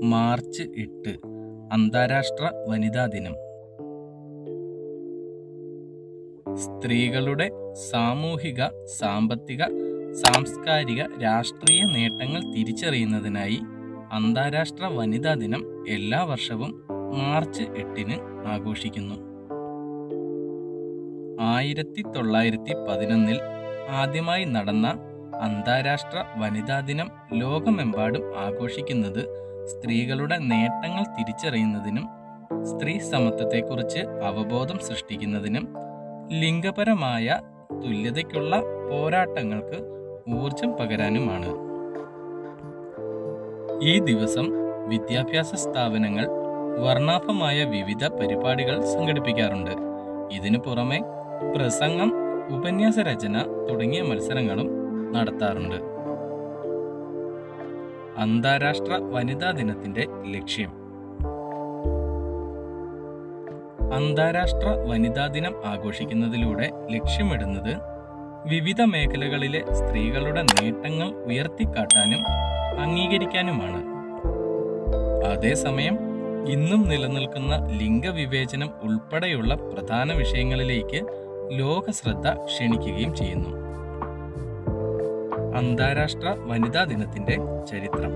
March എട്ട് അന്താരാഷ്ട്ര വനിതാ ദിനം സ്ത്രീകളുടെ സാമൂഹിക സാമ്പത്തിക സാംസ്കാരിക രാഷ്ട്രീയ നേട്ടങ്ങൾ തിരിച്ചറിയുന്നതിനായി അന്താരാഷ്ട്ര വനിതാ ദിനം എല്ലാ വർഷവും മാർച്ച് എട്ടിന് ആഘോഷിക്കുന്നു ആയിരത്തി തൊള്ളായിരത്തി പതിനൊന്നിൽ ആദ്യമായി നടന്ന അന്താരാഷ്ട്ര വനിതാ ദിനം ലോകമെമ്പാടും ആഘോഷിക്കുന്നത് സ്ത്രീകളുടെ നേട്ടങ്ങൾ തിരിച്ചറിയുന്നതിനും സ്ത്രീ സമത്വത്തെക്കുറിച്ച് അവബോധം സൃഷ്ടിക്കുന്നതിനും ലിംഗപരമായ തുല്യതയ്ക്കുള്ള പോരാട്ടങ്ങൾക്ക് ഊർജം പകരാനുമാണ് ഈ ദിവസം വിദ്യാഭ്യാസ സ്ഥാപനങ്ങൾ വർണ്ണാഭമായ വിവിധ പരിപാടികൾ സംഘടിപ്പിക്കാറുണ്ട് ഇതിനു പുറമെ പ്രസംഗം ഉപന്യാസ രചന തുടങ്ങിയ മത്സരങ്ങളും നടത്താറുണ്ട് അന്താരാഷ്ട്ര വനിതാ ദിനത്തിന്റെ ലക്ഷ്യം അന്താരാഷ്ട്ര വനിതാ ദിനം ആഘോഷിക്കുന്നതിലൂടെ ലക്ഷ്യമിടുന്നത് വിവിധ മേഖലകളിലെ സ്ത്രീകളുടെ നേട്ടങ്ങൾ ഉയർത്തിക്കാട്ടാനും അംഗീകരിക്കാനുമാണ് അതേസമയം ഇന്നും നിലനിൽക്കുന്ന ലിംഗവിവേചനം ഉൾപ്പെടെയുള്ള പ്രധാന വിഷയങ്ങളിലേക്ക് ലോക ശ്രദ്ധ ക്ഷണിക്കുകയും ചെയ്യുന്നു അന്താരാഷ്ട്ര വനിതാ ദിനത്തിന്റെ ചരിത്രം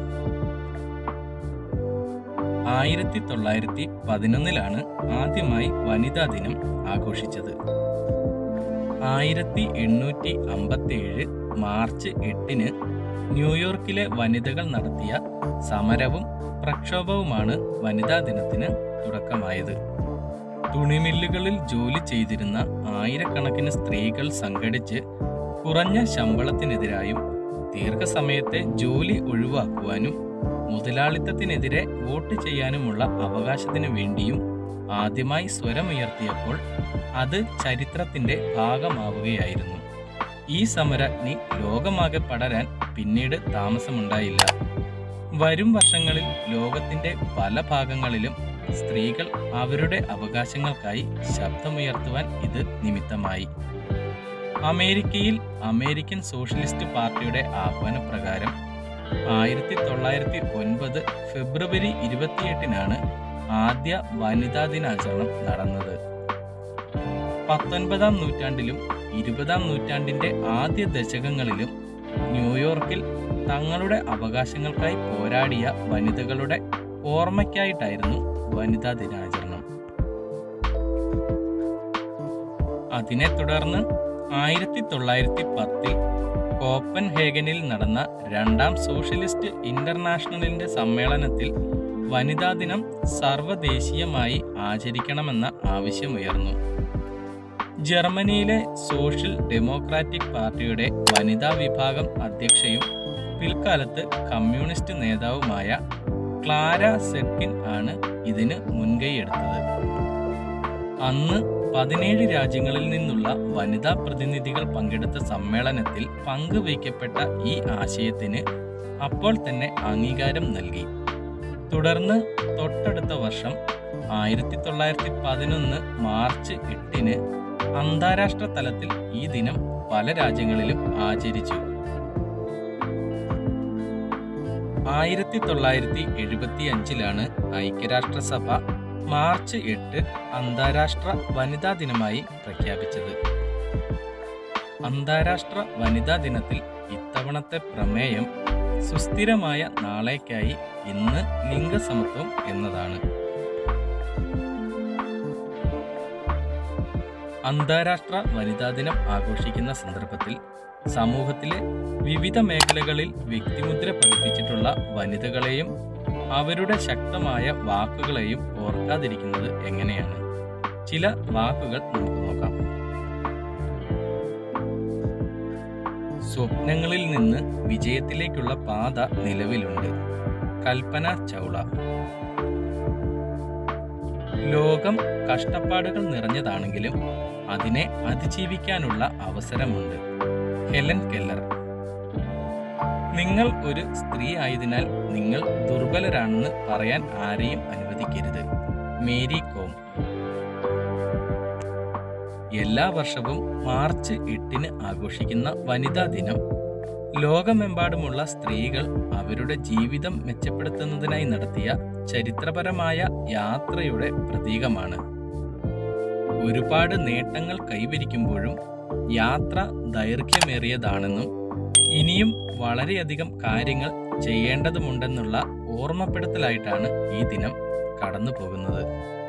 ആയിരത്തി തൊള്ളായിരത്തി പതിനൊന്നിലാണ് ആദ്യമായി വനിതാ ദിനം ആഘോഷിച്ചത് ആയിരത്തി എണ്ണൂറ്റി അമ്പത്തിയേഴ് മാർച്ച് എട്ടിന് ന്യൂയോർക്കിലെ വനിതകൾ നടത്തിയ സമരവും പ്രക്ഷോഭവുമാണ് വനിതാ ദിനത്തിന് തുടക്കമായത് തുണിമില്ലുകളിൽ ജോലി ചെയ്തിരുന്ന ആയിരക്കണക്കിന് സ്ത്രീകൾ സംഘടിച്ച് കുറഞ്ഞ ശമ്പളത്തിനെതിരായും ദീർഘസമയത്തെ ജോലി ഒഴിവാക്കുവാനും മുതലാളിത്തത്തിനെതിരെ വോട്ട് ചെയ്യാനുമുള്ള അവകാശത്തിനു വേണ്ടിയും ആദ്യമായി സ്വരമുയർത്തിയപ്പോൾ അത് ചരിത്രത്തിന്റെ ഭാഗമാവുകയായിരുന്നു ഈ സമരാഗ്നി ലോകമാകെ പടരാൻ പിന്നീട് താമസമുണ്ടായില്ല വരും വർഷങ്ങളിൽ ലോകത്തിന്റെ പല ഭാഗങ്ങളിലും സ്ത്രീകൾ അവരുടെ അവകാശങ്ങൾക്കായി ശബ്ദമുയർത്തുവാൻ ഇത് നിമിത്തമായി അമേരിക്കയിൽ അമേരിക്കൻ സോഷ്യലിസ്റ്റ് പാർട്ടിയുടെ ആഹ്വാനപ്രകാരം ആയിരത്തി തൊള്ളായിരത്തി ഒൻപത് ഫെബ്രുവരി ഇരുപത്തിയെട്ടിനാണ് ആദ്യ വനിതാ ദിനാചരണം നടന്നത് പത്തൊൻപതാം നൂറ്റാണ്ടിലും ഇരുപതാം നൂറ്റാണ്ടിന്റെ ആദ്യ ദശകങ്ങളിലും ന്യൂയോർക്കിൽ തങ്ങളുടെ അവകാശങ്ങൾക്കായി പോരാടിയ വനിതകളുടെ ഓർമ്മയ്ക്കായിട്ടായിരുന്നു വനിതാ ദിനാചരണം അതിനെ തുടർന്ന് ആയിരത്തി തൊള്ളായിരത്തി പത്തിൽ കോപ്പൻഹേഗനിൽ നടന്ന രണ്ടാം സോഷ്യലിസ്റ്റ് ഇന്റർനാഷണലിന്റെ സമ്മേളനത്തിൽ വനിതാ ദിനം സർവ്വദേശീയമായി ആചരിക്കണമെന്ന ആവശ്യമുയർന്നു ജർമ്മനിയിലെ സോഷ്യൽ ഡെമോക്രാറ്റിക് പാർട്ടിയുടെ വനിതാ വിഭാഗം അധ്യക്ഷയും പിൽക്കാലത്ത് കമ്മ്യൂണിസ്റ്റ് നേതാവുമായ ക്ലാര സെഡ്കിൻ ആണ് ഇതിന് മുൻകൈയെടുത്തത് അന്ന് പതിനേഴ് രാജ്യങ്ങളിൽ നിന്നുള്ള വനിതാ പ്രതിനിധികൾ പങ്കെടുത്ത സമ്മേളനത്തിൽ പങ്കുവയ്ക്കപ്പെട്ട ഈ ആശയത്തിന് അപ്പോൾ തന്നെ അംഗീകാരം നൽകി തുടർന്ന് തൊട്ടടുത്ത വർഷം ആയിരത്തി തൊള്ളായിരത്തി പതിനൊന്ന് മാർച്ച് എട്ടിന് അന്താരാഷ്ട്ര തലത്തിൽ ഈ ദിനം പല രാജ്യങ്ങളിലും ആചരിച്ചു ആയിരത്തി തൊള്ളായിരത്തി എഴുപത്തി അഞ്ചിലാണ് ഐക്യരാഷ്ട്രസഭ മാർച്ച് എട്ട് അന്താരാഷ്ട്ര വനിതാ ദിനമായി പ്രഖ്യാപിച്ചത് അന്താരാഷ്ട്ര വനിതാ ദിനത്തിൽ ഇത്തവണത്തെ പ്രമേയം സുസ്ഥിരമായ നാളേക്കായി ഇന്ന് ലിംഗസമത്വം എന്നതാണ് അന്താരാഷ്ട്ര വനിതാ ദിനം ആഘോഷിക്കുന്ന സന്ദർഭത്തിൽ സമൂഹത്തിലെ വിവിധ മേഖലകളിൽ വ്യക്തിമുദ്ര പതിപ്പിച്ചിട്ടുള്ള വനിതകളെയും അവരുടെ ശക്തമായ വാക്കുകളെയും ഓർക്കാതിരിക്കുന്നത് എങ്ങനെയാണ് ചില വാക്കുകൾ നമുക്ക് നോക്കാം സ്വപ്നങ്ങളിൽ നിന്ന് വിജയത്തിലേക്കുള്ള പാത നിലവിലുണ്ട് കൽപ്പന ചൗള ലോകം കഷ്ടപ്പാടുകൾ നിറഞ്ഞതാണെങ്കിലും അതിനെ അതിജീവിക്കാനുള്ള അവസരമുണ്ട് ഹെലൻ കെല്ലർ നിങ്ങൾ ഒരു സ്ത്രീ ആയതിനാൽ നിങ്ങൾ ദുർബലരാണെന്ന് പറയാൻ ആരെയും അനുവദിക്കരുത് മേരി കോം എല്ലാ വർഷവും മാർച്ച് എട്ടിന് ആഘോഷിക്കുന്ന വനിതാ ദിനം ലോകമെമ്പാടുമുള്ള സ്ത്രീകൾ അവരുടെ ജീവിതം മെച്ചപ്പെടുത്തുന്നതിനായി നടത്തിയ ചരിത്രപരമായ യാത്രയുടെ പ്രതീകമാണ് ഒരുപാട് നേട്ടങ്ങൾ കൈവരിക്കുമ്പോഴും യാത്ര ദൈർഘ്യമേറിയതാണെന്നും ഇനിയും വളരെയധികം കാര്യങ്ങൾ ചെയ്യേണ്ടതുമുണ്ടെന്നുള്ള ഓർമ്മപ്പെടുത്തലായിട്ടാണ് ഈ ദിനം കടന്നു പോകുന്നത്